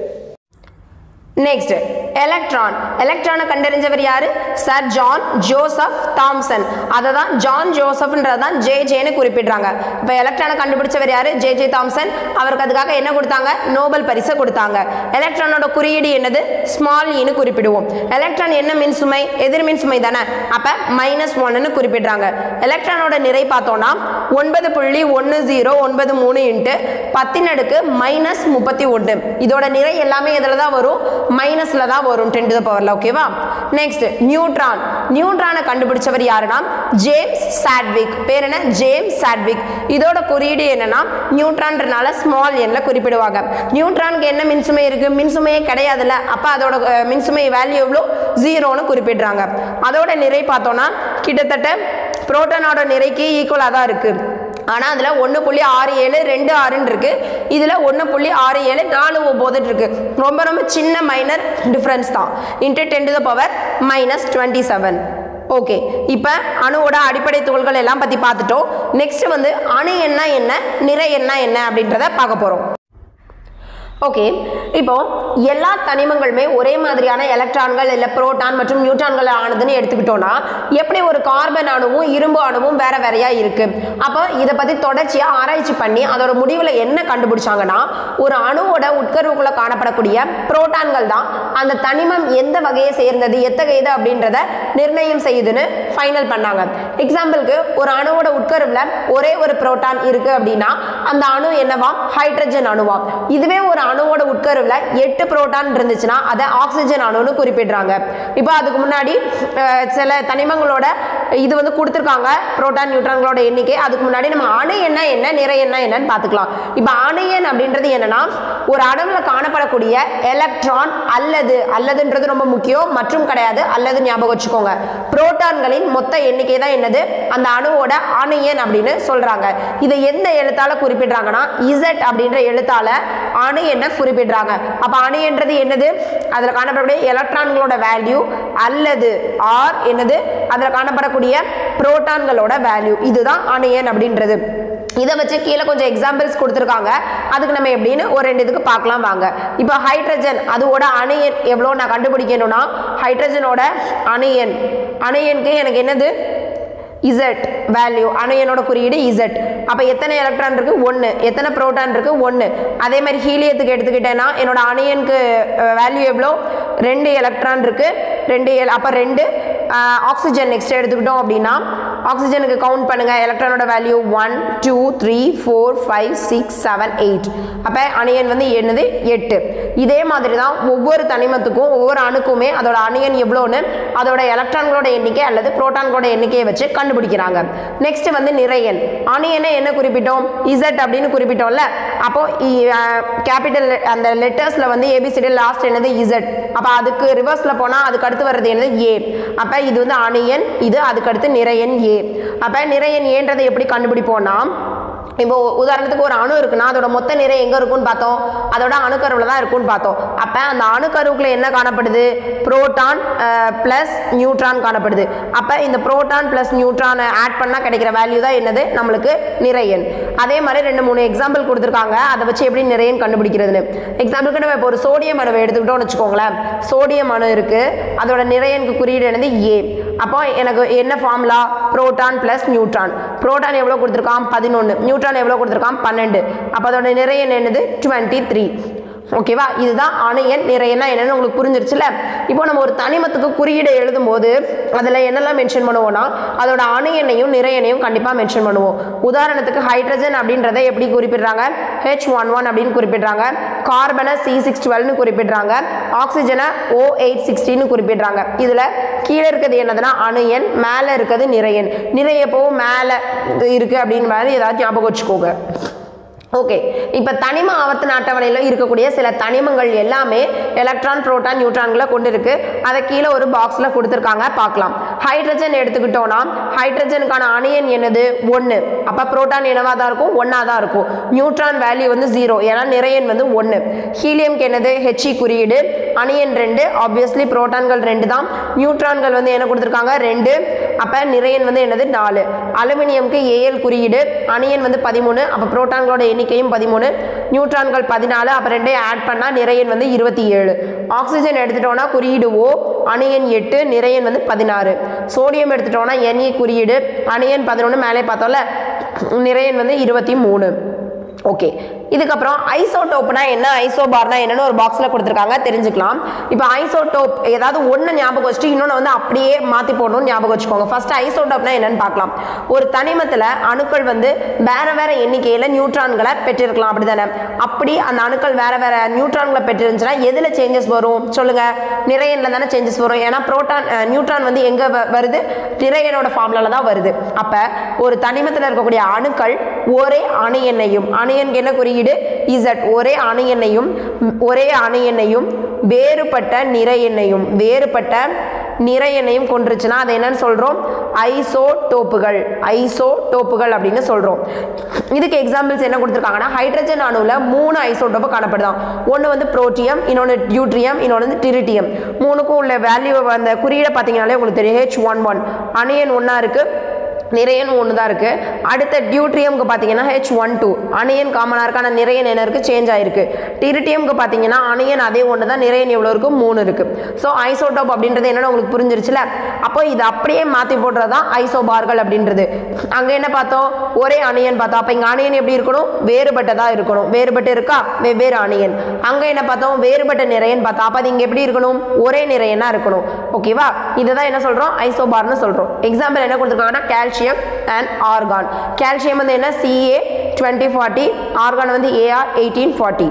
நெக்ஸ்ட் எலக்ட்ரான் எலக்ட்ரானை கண்டறிஞ்சவர் யாரு சர் ஜான் ஜோசப் தாம்சன் அதை தான் ஜான் ஜோசப்ன்றது தான் ஜே ஜேன்னு குறிப்பிடுறாங்க இப்போ எலக்ட்ரானை கண்டுபிடிச்சவர் யாரு ஜே ஜே தாம்சன் அவருக்கு அதுக்காக என்ன கொடுத்தாங்க நோபல் பரிசை கொடுத்தாங்க எலக்ட்ரானோட குறியீடு என்னது ஸ்மால் ஈன்னு குறிப்பிடுவோம் எலக்ட்ரான் என்ன மின்சுமை எதிர் மின்சுமை தானே அப்போ மைனஸ் ஒன்னு குறிப்பிடுறாங்க எலக்ட்ரானோட நிறை பார்த்தோம்னா ஒன்பது புள்ளி ஒன்று ஜீரோ ஒன்பது மூணு இன்ட்டு பத்தின் அடுக்கு மைனஸ் முப்பத்தி ஒன்று இதோட நிறை எல்லாமே இதில் தான் வரும் மைனஸில் தான் வரும் டென் டு த பவரில் ஓகேவா நெக்ஸ்ட் நியூட்ரான் நியூட்ரானை கண்டுபிடிச்சவர் யாருன்னா ஜேம்ஸ் சாட்விக் பேர் என்ன ஜேம்ஸ் சாட்விக் இதோட குறியீடு என்னன்னா நியூட்ரான்றனால ஸ்மால் எண்ணில் குறிப்பிடுவாங்க நியூட்ரானுக்கு என்ன மின்சுமை இருக்கு மின்சுமையே கிடையாதுல்ல அப்போ அதோட அஹ், மின்சுமை வேல்யூ எவ்வளோ ஜீரோன்னு குறிப்பிடுறாங்க அதோட நிறை பார்த்தோன்னா கிட்டத்தட்ட புரோட்டானோட நிறைக்கு ஈக்குவலாக தான் இருக்குது ஆனால் அதில் ஒன்று புள்ளி ஆறு ஏழு ரெண்டு ஆறுன்னு இருக்கு இதில் ஒன்று புள்ளி ஆறு ஏழு நாலு ஒம்போதுன்னு இருக்கு ரொம்ப ரொம்ப சின்ன மைனர் டிஃப்ரென்ஸ் தான் into ten to the power minus twenty seven okay இப்போ அணுவோட அடிப்படை துகள்கள் எல்லாம் பற்றி பார்த்துட்டோம் நெக்ஸ்ட் வந்து அணு என்ன என்ன நிறை என்ன என்ன அப்படின்றத பார்க்க போகிறோம் ஓகே இப்போ எல்லா தனிமங்களுமே ஒரே மாதிரியான எலக்ட்ரான்கள் இல்லை புரோட்டான் மற்றும் நியூட்ரான்கள் ஆனதுன்னு எடுத்துக்கிட்டோம்னா எப்படி ஒரு கார்பன் அணுவும் இரும்பு அணுவும் வேற வேறையா இருக்கு அப்போ இதை பத்தி தொடர்ச்சியா ஆராய்ச்சி பண்ணி அதோட முடிவில் என்ன கண்டுபிடிச்சாங்கன்னா ஒரு அணுவோட உட்கருவுக்குள்ள காணப்படக்கூடிய புரோட்டான்கள் தான் அந்த தனிமம் எந்த வகையை சேர்ந்தது எத்தகையது அப்படின்றத நிர்ணயம் செய்யுதுன்னு ஃபைனல் பண்ணாங்க எக்ஸாம்பிளுக்கு ஒரு அணுவோட உட்கருவில் ஒரே ஒரு புரோட்டான் இருக்கு அப்படின்னா அந்த அணு என்னவா ஹைட்ரஜன் அணுவாம் இதுவே ஒரு அணுவோட உட்கருவில் எட்டு புரோட்டான் இருந்துச்சுன்னா அதை ஆக்சிஜன் அணுன்னு குறிப்பிடுறாங்க இப்போ அதுக்கு முன்னாடி அஹ், சில தனிமங்களோட இது வந்து கொடுத்துருக்காங்க புரோட்டான் நியூட்ரான்களோட எண்ணிக்கை அதுக்கு முன்னாடி நம்ம அணு என்ன என்ன நிறை என்ன என்னன்னு பார்த்துக்கலாம் இப்போ அணு எண் அப்படின்றது என்னன்னா ஒரு அணுவில் காணப்படக்கூடிய எலக்ட்ரான் அல்லது அல்லதுன்றது ரொம்ப முக்கியம் மற்றும் கிடையாது அல்லது ஞாபகம் வச்சுக்கோங்க புரோட்டான்களின் மொத்த எண்ணிக்கை தான் என்னது அந்த அணுவோட அணு எண் அப்படின்னு சொல்றாங்க இதை எந்த எழுத்தால குறிப்பிடுறாங்கன்னா இசட் அப்படின்ற எழுத்தால அணு எண்ணை குறிப்பிடுறாங்க அப்ப அணு என்றது என்னது அதுல காணப்படக்கூடிய எலக்ட்ரான்களோட வேல்யூ அல்லது ஆர் என்னது அதுல காணப்படக்கூடிய புரோட்டான்களோட வேல்யூ இதுதான் அணு எண் அப்படின்றது இதை வச்சு கீழே கொஞ்சம் எக்ஸாம்பிள்ஸ் கொடுத்துருக்காங்க அதுக்கு நம்ம எப்படின்னு ஒரு ரெண்டு இதுக்கு பார்க்கலாம் வாங்க இப்போ ஹைட்ரஜன் அதோட அணு எண் எவ்வளோ நான் கண்டுபிடிக்கணும்னா ஹைட்ரஜனோட அணு எண் அணு எண்ணுக்கு எனக்கு என்னது இசட் வேல்யூ அணுயனோட குறியீடு இசட் அப்போ எத்தனை எலக்ட்ரான் இருக்கு ஒன்று எத்தனை புரோட்டான் இருக்கு ஒன்று அதே மாதிரி ஹீலியத்துக்கு எடுத்துக்கிட்டேன்னா என்னோட அணுயனுக்கு வேல்யூ எவ்வளோ ரெண்டு எலக்ட்ரான் இருக்கு ரெண்டு அப்போ ரெண்டு ஆக்சிஜன் நெக்ஸ்ட் எடுத்துக்கிட்டோம் அப்படின்னா ஆக்சிஜனுக்கு கவுண்ட் பண்ணுங்க எலக்ட்ரானோட value one two three four five six seven eight அப்போ அணியன் வந்து என்னது எட்டு இதே மாதிரி தான் ஒவ்வொரு தனிமத்துக்கும் ஒவ்வொரு அணுக்குமே அதோட அணியன் எவ்வளோன்னு அதோட எலக்ட்ரான்களோட எண்ணிக்கை அல்லது புரோட்டான்களோட எண்ணிக்கையை வச்சு கண்டுபிடிக்கிறாங்க நெக்ஸ்ட் வந்து நிறையன் அணியனை என்ன குறிப்பிட்டோம் இசட் அப்படின்னு குறிப்பிட்டோம்ல அப்போ கேபிட்டல் அந்த லெட்டர்ஸ்ல வந்து ஏபிசிடி லாஸ்ட் என்னது இசட் அப்போ அதுக்கு ரிவர்ஸ்ல போனா அதுக்கு அடுத்து வர்றது என்னது ஏ அப்ப இது வந்து அணியன் இது அதுக்கு அடுத்து நிறையன் ஏ அப்ப நிறையன் ஏன்றதை எப்படி கண்டுபிடிப்போம்னா இப்போ உதாரணத்துக்கு ஒரு அணு இருக்குன்னா அதோட மொத்த நிறை எங்க இருக்கும்னு பார்த்தோம் அதோட அணுக்கருவில் தான் இருக்கும்னு பார்த்தோம் அப்ப அந்த அணுக்கருவுக்குள்ள என்ன காணப்படுது புரோட்டான் பிளஸ் நியூட்ரான் காணப்படுது அப்ப இந்த புரோட்டான் பிளஸ் நியூட்ரானை ஆட் பண்ணா கிடைக்கிற வேல்யூ தான் என்னது நம்மளுக்கு நிறையன் அதே மாதிரி ரெண்டு மூணு எக்ஸாம்பிள் கொடுத்துருக்காங்க அதை வச்சு எப்படி நிறையன் கண்டுபிடிக்கிறதுன்னு எக்ஸாம்பிளுக்கு நம்ம இப்போ ஒரு சோடியம் அணுவை எடுத்துக்கிட்டோம்னு வச்சுக்கோங்களேன் சோடியம் அணு இருக்கு அதோட நிறையனுக்கு குறியீடு என்னது ஏ அப்போ எனக்கு என்ன formula proton plus neutron proton எவ்வளோ கொடுத்துருக்கான் பதினொன்று நியூட்ரான் எவ்வளோ கொடுத்துருக்கான் பன்னெண்டு அப்போ அதோட நிறையன் என்னது டுவெண்ட்டி த்ரீ ஓகேவா இதுதான் அணு எண் நிறையன்னா என்னன்னு உங்களுக்கு புரிஞ்சிருச்சுல இப்போ நம்ம ஒரு தனிமத்துக்கு குறியீடு எழுதும்போது அதில் என்னெல்லாம் மென்ஷன் பண்ணுவோம்னா அதோட அணு எண்ணையும் நிறையனையும் கண்டிப்பாக மென்ஷன் பண்ணுவோம் உதாரணத்துக்கு ஹைட்ரஜன் அப்படின்றத எப்படி குறிப்பிடுறாங்க ஹெச் ஒன் ஒன் அப்படின்னு குறிப்பிடுறாங்க கார்பனை சி சிக்ஸ் டுவெல்னு குறிப்பிடுறாங்க ஆக்சிஜனை ஓ எயிட் சிக்ஸ்டின்னு குறிப்பிடுறாங்க இதில் கீழே இருக்கிறது என்னதுன்னா அணு எண் மேலே இருக்கிறது நிறையன் நிறைய எப்பவும் மேலே இருக்குது அப்படின்னு மாதிரி ஏதாவது ஞாபகம் வச்சுக்கோங்க ஓகே இப்போ தனிம ஆவர்த்தன அட்டவணையில் இருக்கக்கூடிய சில தனிமங்கள் எல்லாமே எலக்ட்ரான் புரோட்டான் நியூட்ரான்களை கொண்டு இருக்கு அதை கீழே ஒரு பாக்ஸில் கொடுத்துருக்காங்க பார்க்கலாம் ஹைட்ரஜன் எடுத்துக்கிட்டோம்னா ஹைட்ரஜனுக்கான அணியன் என்னது ஒன்று அப்போ புரோட்டான் என்னவா தான் இருக்கும் ஒன்றா தான் இருக்கும் நியூட்ரான் வேல்யூ வந்து ஜீரோ ஏன்னா நிறையன் வந்து ஒன்று ஹீலியம்க்கு என்னது ஹெச்இ குறியீடு அணியன் ரெண்டு ஆப்வியஸ்லி புரோட்டான்கள் ரெண்டு தான் நியூட்ரான்கள் வந்து என்ன கொடுத்துருக்காங்க ரெண்டு அப்போ நிறையன் வந்து என்னது நாலு அலுமினியம்க்கு ஏஎல் குறியீடு அணியன் வந்து பதிமூணு அப்போ புரோட்டான்களோட எண்ணிக்கையும் பதிமூணு நியூட்ரான்கள் பதினாலு அப்போ ரெண்டையும் ஆட் பண்ணால் நிறையன் வந்து இருபத்தி ஏழு ஆக்சிஜன் எடுத்துட்டோம்னா குறியீடு ஓ அணியன் எட்டு நிறையன் வந்து பதினாறு சோடியம் எடுத்துட்டோம்னா என்இ குறியீடு அணியன் பதினொன்று மேலே பார்த்தோம்ல நிறையன் வந்து இருபத்தி மூணு ஓகே இதுக்கப்புறம் ஐசோடோப்னா என்ன ஐசோபார்னா என்னன்னு ஒரு பாக்ஸில் கொடுத்துருக்காங்க தெரிஞ்சுக்கலாம் இப்போ ஐசோடோப் ஏதாவது ஒன்று ஞாபகம் வச்சுட்டு இன்னொன்று வந்து அப்படியே மாற்றி போடணும்னு ஞாபகம் வச்சுக்கோங்க ஃபர்ஸ்ட் ஐசோடோப்னா என்னன்னு பார்க்கலாம் ஒரு தனிமத்தில் அணுக்கள் வந்து வேற வேற எண்ணிக்கையில் நியூட்ரான்களை பெற்றிருக்கலாம் அப்படி தானே அப்படி அந்த அணுக்கள் வேற வேற நியூட்ரான்களை பெற்றிருந்துச்சுன்னா எதில் சேஞ்சஸ் வரும் சொல்லுங்க நிறையனில் தானே சேஞ்சஸ் வரும் ஏன்னா புரோட்டான் நியூட்ரான் வந்து எங்கே வருது நிறையனோட ஃபார்முலால தான் வருது அப்போ ஒரு தனிமத்தில் இருக்கக்கூடிய அணுக்கள் ஒரே அணு எண்ணையும் அணு எண்ணுக்கு என்ன குறியீடு இசட் ஒரே அணு எண்ணையும் ஒரே அணு எண்ணையும் வேறுபட்ட நிறை எண்ணையும் வேறுபட்ட நிறை எண்ணையும் கொண்டுருச்சுன்னா அது என்னன்னு சொல்கிறோம் ஐசோடோப்புகள் ஐசோடோப்புகள் அப்படின்னு சொல்கிறோம் இதுக்கு எக்ஸாம்பிள்ஸ் என்ன கொடுத்துருக்காங்கன்னா ஹைட்ரஜன் அணுவில் மூணு ஐசோடோப்பு காணப்படுதான் ஒன்று வந்து புரோட்டியம் இன்னொன்று டியூட்ரியம் இன்னொன்று வந்து டிரிட்டியம் மூணுக்கும் உள்ள வேல்யூ அந்த குறியீடை பார்த்தீங்கனாலே உங்களுக்கு தெரியும் ஹெச் ஒன் ஒன் அணியன் ஒன்றா இருக்குது நிறையன் ஒன்று தான் இருக்குது அடுத்த டியூட்ரியம்க்கு பார்த்தீங்கன்னா ஹெச் ஒன் டூ அணியன் காமனாக இருக்கு ஆனால் நிறையன் என்ன இருக்குது சேஞ்ச் ஆயிருக்கு டிரிட்டியம்க்கு பார்த்தீங்கன்னா அணியன் அதே ஒன்று தான் நிறையன் எவ்வளோ இருக்கும் மூணு இருக்குது ஸோ ஐசோடோப் அப்படின்றது என்னென்னு உங்களுக்கு புரிஞ்சிருச்சுல அப்போ இது அப்படியே மாற்றி போடுறது தான் ஐசோபார்கள் அப்படின்றது அங்கே என்ன பார்த்தோம் ஒரே அணியன் பார்த்தோம் அப்போ இங்கே அணியன் எப்படி இருக்கணும் வேறுபட்டதாக இருக்கணும் வேறுபட்டு இருக்கா வெவ்வேறு அணியன் அங்கே என்ன பார்த்தோம் வேறுபட்ட நிறையன் பார்த்தோம் அப்போ அது இங்கே எப்படி இருக்கணும் ஒரே நிறையனாக இருக்கணும் ஓகேவா இதுதான் என்ன சொல்கிறோம் ஐசோபார்னு சொல்கிறோம் எக்ஸாம்பிள் என்ன கொடுத்துருக்காங்கன்னா கால்சியம் அண்ட் ஆர்கான் கால்சியம் வந்து என்ன சிஏ டுவெண்ட்டி ஃபார்ட்டி ஆர்கான் வந்து ஏஆர் எயிட்டீன் ஃபார்ட்டி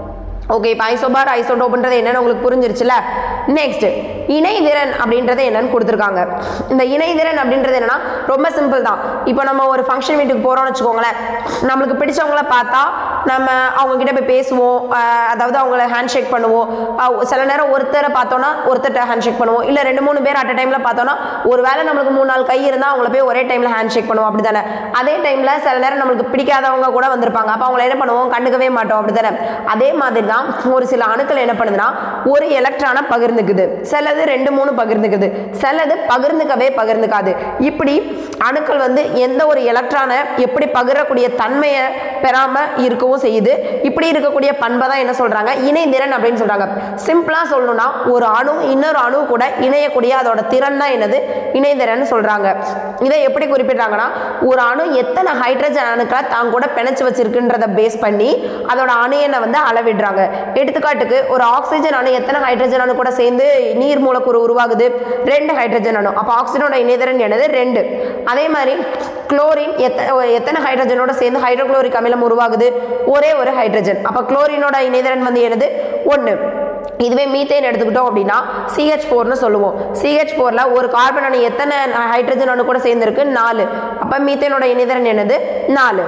ஓகே இப்போ ஐசோபார் ஐசோடோப்ன்றது என்னன்னு உங்களுக்கு புரிஞ்சிருச்சுல நெக்ஸ்ட் இணைதிறன் அப்படின்றது என்னன்னு கொடுத்துருக்காங்க இந்த இணைதிறன் அப்படின்றது என்னன்னா ரொம்ப சிம்பிள் தான் இப்போ நம்ம ஒரு ஃபங்க்ஷன் வீட்டுக்கு போகிறோம்னு வச்சுக்கோங்களேன் நம்மளுக்கு பிடிச்சவங்கள பார்த்தா நம்ம அவங்க கிட்ட போய் பேசுவோம் அஹ் அதாவது அவங்கள ஹேண்ட் ஷேக் பண்ணுவோம் அஹ் சில நேரம் ஒருத்தரை பார்த்தோன்னா ஒருத்தர்கிட்ட ஹேண்ட் ஷேக் பண்ணுவோம் இல்லை ரெண்டு மூணு பேர் அட் டைமில் பார்த்தோன்னா ஒரு வேளை நம்மளுக்கு மூணு நாள் கை இருந்தால் அவங்கள போய் ஒரே டைமில் ஹேண்ட் ஷேக் பண்ணுவோம் அப்படி தானே அதே டைமில் சில நேரம் நம்மளுக்கு பிடிக்காதவங்க கூட வந்திருப்பாங்க அப்போ அவங்கள என்ன பண்ணுவோம் கண்டுக்கவே மாட்டோம் அப்படி தானே அதே மாதிரி தான் ஒரு சில அணுக்கள் என்ன பண்ணுதுன்னா ஒரு எலக்ட்ரானை பகிர்ந்துக்குது சிலது ரெண்டு மூணு பகிர்ந்துக்குது சிலது பகிர்ந்துக்கவே பகிர்ந்துக்காது இப்படி அணுக்கள் வந்து எந்த ஒரு எலக்ட்ரானை எப்படி பகிரக்கூடிய தன்மையை பெறாமல் இருக்கவும் செய்யுது இப்படி இருக்கக்கூடிய பண்பை தான் என்ன சொல்கிறாங்க இணைதிறன் அப்படின்னு சொல்கிறாங்க சிம்பிளாக சொல்லணும்னா ஒரு அணு இன்னொரு அணு கூட இணையக்கூடிய அதோட திறன் தான் என்னது இணைதிறன் சொல்கிறாங்க இதை எப்படி குறிப்பிடுறாங்கன்னா ஒரு அணு எத்தனை ஹைட்ரஜன் அணுக்களை தான் கூட பிணைச்சு வச்சிருக்குன்றத பேஸ் பண்ணி அதோட அணு எண்ணை வந்து அளவிடுறாங்க எடுத்துக்காட்டுக்கு ஒரு ஆக்சிஜன் அணு எத்தனை ஹைட்ரஜன் அணு கூட சேர்ந்து நீர் மூலக்கூறு உருவாகுது ரெண்டு ஹைட்ரஜன் அணு அப்போ ஆக்சிஜனோட இணைதிறன் என்னது ரெண்டு அதே மாதிரி குளோரின் எத்தனை எத்தனை ஹைட்ரஜனோட சேர்ந்து ஹைட்ரோகுளோரிக் அமிலம் உருவாகுது ஒரே ஒரு ஹைட்ரஜன் அப்போ குளோரினோட இணைதிறன் வந்து என்னது ஒன்று இதுவே மீத்தேன் எடுத்துக்கிட்டோம் அப்படின்னா சிஹெச் ஃபோர்னு சொல்லுவோம் சிஹெச் ஃபோரில் ஒரு கார்பன் அணு எத்தனை ஹைட்ரஜன் அணு கூட சேர்ந்துருக்கு நாலு அப்போ மீத்தேனோட இணைதிறன் என்னது நாலு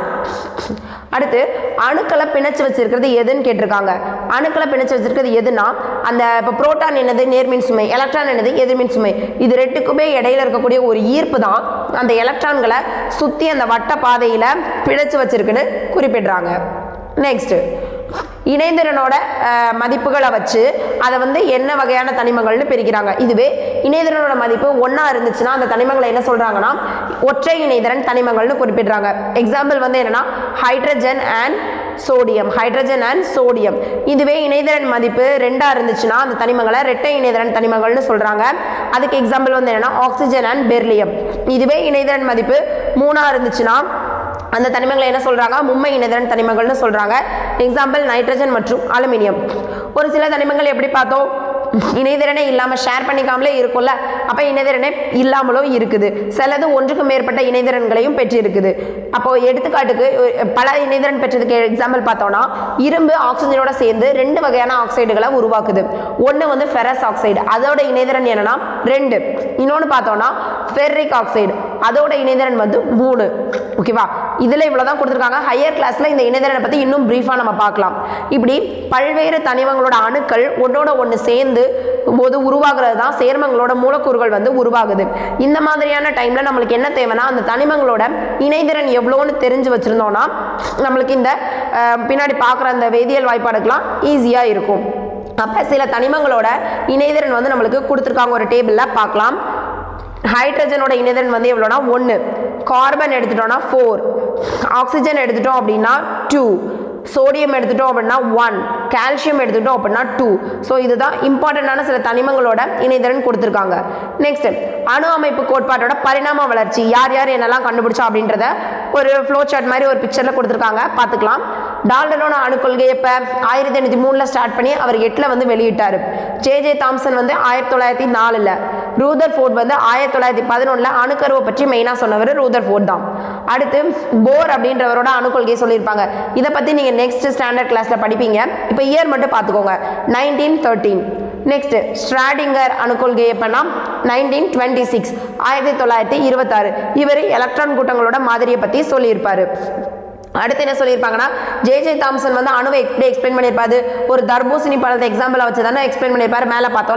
அடுத்து அணுக்களை பிணைச்சு வச்சிருக்கிறது எதுன்னு கேட்டிருக்காங்க அணுக்களை பிணைச்சு வச்சிருக்கிறது எதுனா அந்த இப்போ புரோட்டான் என்னது நேர்மின் சுமை எலக்ட்ரான் என்னது எதிர்மின் சுமை இது ரெண்டுக்குமே இடையில இருக்கக்கூடிய ஒரு ஈர்ப்பு தான் அந்த எலக்ட்ரான்களை சுற்றி அந்த வட்ட பாதையில் பிணைச்சு வச்சிருக்குன்னு குறிப்பிடுறாங்க நெக்ஸ்ட் இணைதிறனோட அஹ், மதிப்புகளை வச்சு அதை வந்து என்ன வகையான தனிமங்கள்னு பிரிக்கிறாங்க இதுவே இணைதிறனோட மதிப்பு ஒன்றா இருந்துச்சுன்னா அந்த தனிமங்களை என்ன சொல்கிறாங்கன்னா ஒற்றை இணைதிறன் தனிமங்கள்னு குறிப்பிடுறாங்க எக்ஸாம்பிள் வந்து என்னன்னா hydrogen and sodium hydrogen and sodium இதுவே இணைதிறன் மதிப்பு ரெண்டா இருந்துச்சுன்னா அந்த தனிமங்களை இரட்டை இணைதிறன் தனிமங்கள்னு சொல்றாங்க அதுக்கு எக்ஸாம்பிள் வந்து என்னன்னா ஆக்சிஜன் அண்ட் பெர்லியம் இதுவே இணைதிறன் மதிப்பு மூணா இருந்துச்சுன்னா அந்த தனிமங்களை என்ன சொல்றாங்க மும்மை இணைதிறன் தனிமங்கள்னு சொல்றாங்க எக்ஸாம்பிள் நைட்ரஜன் மற்றும் அலுமினியம் ஒரு சில தனிமங்கள் எப்படி பார்த்தோம் இணைதிறனே இல்லாமல் ஷேர் பண்ணிக்காமலே இருக்கும்ல அப்போ இணைதிறனே இல்லாமலும் இருக்குது சிலது ஒன்றுக்கு மேற்பட்ட இணைதிறன்களையும் பெற்றிருக்குது அப்போ எடுத்துக்காட்டுக்கு அஹ், பல இணைதிறன் பெற்றதுக்கு எக்ஸாம்பிள் பார்த்தோம்னா இரும்பு ஆக்சிஜனோட சேர்ந்து ரெண்டு வகையான ஆக்சைடுகளை உருவாக்குது ஒன்று வந்து ஃபெரஸ் ஆக்சைடு அதோட இணைதிறன் என்னன்னா ரெண்டு இன்னொன்று பார்த்தோம்னா ஃபெர்ரிக் ஆக்சைடு அதோட இணைதிறன் வந்து மூணு ஓகேவா இதில் இவ்வளோ தான் கொடுத்துருக்காங்க ஹையர் கிளாஸில் இந்த இணைதிறனை பற்றி இன்னும் ப்ரீஃபாக நம்ம பார்க்கலாம் இப்படி பல்வேறு தனிமங்களோட அணுக்கள் ஒன்றோட ஒன்று சேர்ந்து போது உருவாகிறது தான் சேர்மங்களோட மூலக்கூறுகள் வந்து உருவாகுது இந்த மாதிரியான டைமில் நம்மளுக்கு என்ன தேவைன்னா அந்த தனிமங்களோட இணைதிறன் எவ்வளோன்னு தெரிஞ்சு வச்சுருந்தோன்னா நம்மளுக்கு இந்த அஹ், பின்னாடி பார்க்குற அந்த வேதியியல் வாய்ப்பாடுக்கெலாம் ஈஸியாக இருக்கும் அப்போ சில தனிமங்களோட இணைதிறன் வந்து நம்மளுக்கு கொடுத்துருக்காங்க ஒரு டேபிளில் பார்க்கலாம் ஹைட்ரஜனோட இணைதிறன் வந்து எவ்வளோனா ஒன்று கார்பன் எடுத்துட்டோம்னா ஃபோர் ஆக்சிஜன் எடுத்துட்டோம் அப்படின்னா டூ சோடியம் எடுத்துட்டோம் அப்படின்னா ஒன் கால்சியம் எடுத்துட்டோம் அப்படின்னா டூ ஸோ இதுதான் இம்பார்ட்டண்ட்டான சில தனிமங்களோட இணைதிறன் கொடுத்துருக்காங்க நெக்ஸ்ட் அணு அமைப்பு கோட்பாட்டோட பரிணாம வளர்ச்சி யார் யார் என்னெல்லாம் கண்டுபிடிச்சா அப்படின்றத ஒரு ஃப்ளோ சார்ட் மாதிரி ஒரு பிக்சரில் கொடுத்துருக்காங்க பார்த்துக்கலாம் டால்டனோட அணு கொள்கை இப்போ ஆயிரத்தி எண்ணூற்றி மூணில் ஸ்டார்ட் பண்ணி அவர் எட்டில் வந்து வெளியிட்டார் ஜே ஜே தாம்சன் வந்து ஆயிரத்தி தொள்ளாயிரத்தி நாலில் ரூதர் ஃபோர்ட் வந்து ஆயிரத்தி தொள்ளாயிரத்தி பதினொன்றில் அணுக்கருவை பற்றி மெயினாக சொன்னவர் ரூதர் ஃபோர்ட் தான் அடுத்து போர் அப்படின்றவரோட அணு கொள்கையை சொல்லியிருப்பாங்க இதை பற்றி நீங்கள் நெக்ஸ்ட் ஸ்டாண்டர்ட் கிளாஸில் படிப்பீங்க இப்போ இயர் மட்டும் பார்த்துக்கோங்க நைன்டீன் தேர்ட்டீன் நெக்ஸ்ட் ஸ்ட்ராடிங்கர் அணுக்கொள்கை எப்பன்னா நைன்டீன் டுவெண்ட்டி சிக்ஸ் ஆயிரத்தி தொள்ளாயிரத்தி இருபத்தாறு இவர் எலக்ட்ரான் கூட்டங்களோட மாதிரியை பற்றி சொல்லியிருப்பாரு அடுத்து என்ன சொல்லியிருப்பாங்கன்னா ஜே ஜே தாம்சன் வந்து அணுவை எப்படி எக்ஸ்பிளைன் பண்ணியிருப்பாரு ஒரு தர்பூசணி பழத்தை எக்ஸாம்பிளாக வச்சு தானே எக்ஸ்பிளைன் பண்ணியிருப்பாரு மேலே பார்த்தோம்ல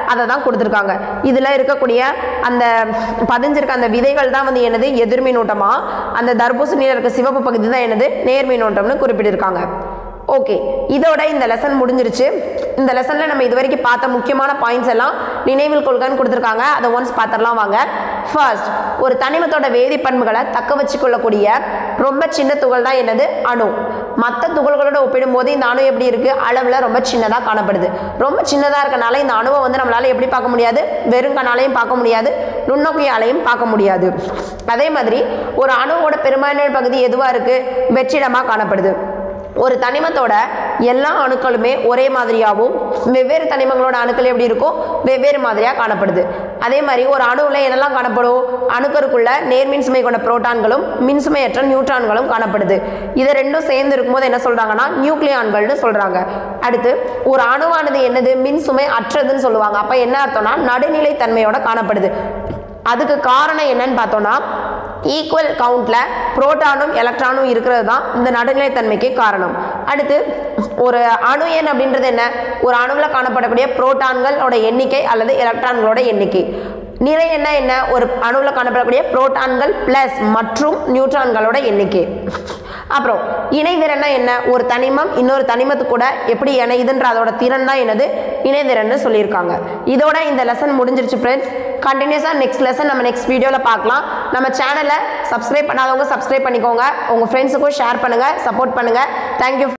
அதை தான் கொடுத்துருக்காங்க இதில் இருக்கக்கூடிய அந்த பதிஞ்சிருக்க அந்த விதைகள் தான் வந்து என்னது எதிர்மின்னோட்டமா அந்த தர்பூசணியில் இருக்க சிவப்பு பகுதி தான் என்னது நேர்மின்னோட்டம்னு குறிப்பிட்டிருக்காங்க ஓகே இதோட இந்த லெசன் முடிஞ்சிருச்சு இந்த லெசனில் நம்ம இது வரைக்கும் பார்த்த முக்கியமான பாயிண்ட்ஸ் எல்லாம் நினைவில் கொள்கன்னு கொடுத்துருக்காங்க அதை ஒன்ஸ் பார்த்துடலாம் வாங்க ஃபர்ஸ்ட் ஒரு தனிமத்தோட வேதிப்பண்புகளை தக்க வச்சுக்கொள்ளக்கூடிய ரொம்ப சின்ன துகள் தான் என்னது அணு மற்ற துகள்களோட ஒப்பிடும்போது இந்த அணு எப்படி இருக்குது அளவில் ரொம்ப சின்னதாக காணப்படுது ரொம்ப சின்னதாக இருக்கனால இந்த அணுவை வந்து நம்மளால் எப்படி பார்க்க முடியாது வெறும் கண்ணாலையும் பார்க்க முடியாது நுண்ணோக்கியாலையும் பார்க்க முடியாது அதே மாதிரி ஒரு அணுவோட பெரும்பான்மையான பகுதி எதுவாக இருக்குது வெற்றிடமாக காணப்படுது ஒரு தனிமத்தோட எல்லா அணுக்களுமே ஒரே மாதிரியாகவும் வெவ்வேறு தனிமங்களோட அணுக்கள் எப்படி இருக்கும் வெவ்வேறு மாதிரியாக காணப்படுது அதே மாதிரி ஒரு அணுவில் என்னெல்லாம் காணப்படும் அணுக்கருக்குள்ள நேர்மின் சுமை கொண்ட புரோட்டான்களும் மின்சுமையற்ற நியூட்ரான்களும் காணப்படுது இது ரெண்டும் சேர்ந்து இருக்கும்போது என்ன சொல்றாங்கன்னா நியூக்ளியான்கள்னு சொல்றாங்க அடுத்து ஒரு அணுவானது என்னது மின் சுமை அற்றதுன்னு சொல்லுவாங்க அப்போ என்ன அர்த்தம்னா நடுநிலை தன்மையோட காணப்படுது அதுக்கு காரணம் என்னன்னு பார்த்தோம்னா ஈக்குவல் கவுண்டில் புரோட்டானும் எலக்ட்ரானும் இருக்கிறது தான் இந்த நடுநிலைத்தன்மைக்கு காரணம் அடுத்து ஒரு அணு எண் அப்படின்றது என்ன ஒரு அணுவில் காணப்படக்கூடிய புரோட்டான்களோட எண்ணிக்கை அல்லது எலக்ட்ரான்களோட எண்ணிக்கை நிறை என்ன என்ன ஒரு அணுவில் காணப்படக்கூடிய புரோட்டான்கள் ப்ளஸ் மற்றும் நியூட்ரான்களோட எண்ணிக்கை அப்புறம் இணைதிறன்னா என்ன ஒரு தனிமம் இன்னொரு தனிமத்து கூட எப்படி இணையுதுன்ற அதோட திறன் தான் என்னது இணைதிறன்னு சொல்லியிருக்காங்க இதோட இந்த லெசன் முடிஞ்சிருச்சு ஃப்ரெண்ட்ஸ் கண்டினியூஸாக நெக்ஸ்ட் லெசன் நம்ம நெக்ஸ்ட் வீடியோவில் பார்க்கலாம் நம்ம சேனலை சப்ஸ்கிரைப் பண்ணாதவங்க சப்ஸ்கிரைப் பண்ணிக்கோங்க உங்கள் ஃப்ரெண்ட்ஸுக்கும் ஷேர் பண்ணுங்கள் சப்போர்ட் பண்ணுங்கள் தேங்க்யூ